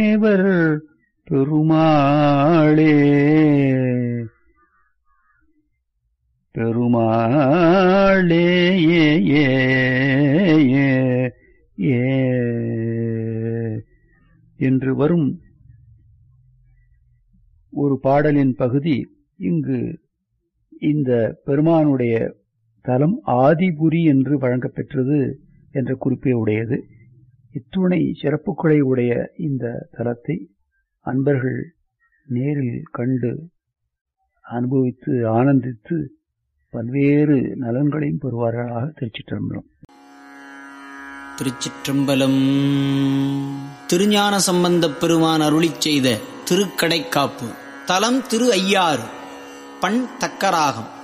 தேவர் பெருமாளே பெருமாளே ஏ ஏ ஏ ஏ என்று வரும் ஒரு பாடலின் பகுதி இங்கு இந்த பெருமானுடைய தலம் ஆதிபுரி என்று வழங்கப்பெற்றது என்ற குறிப்பே உடையது இத்துணை சிறப்புகளை உடைய இந்த தலத்தை அன்பர்கள் நேரில் கண்டு அனுபவித்து ஆனந்தித்து பல்வேறு நலன்களையும் பெறுவார்களாக திருச்சிற்றம்பலம் திருச்சிற்றம்பலம் திருஞான சம்பந்தப் பெருமான் அருளிச் செய்த திருக்கடைக்காப்பு தலம் திரு ஐயாறு பண் தக்கராகம்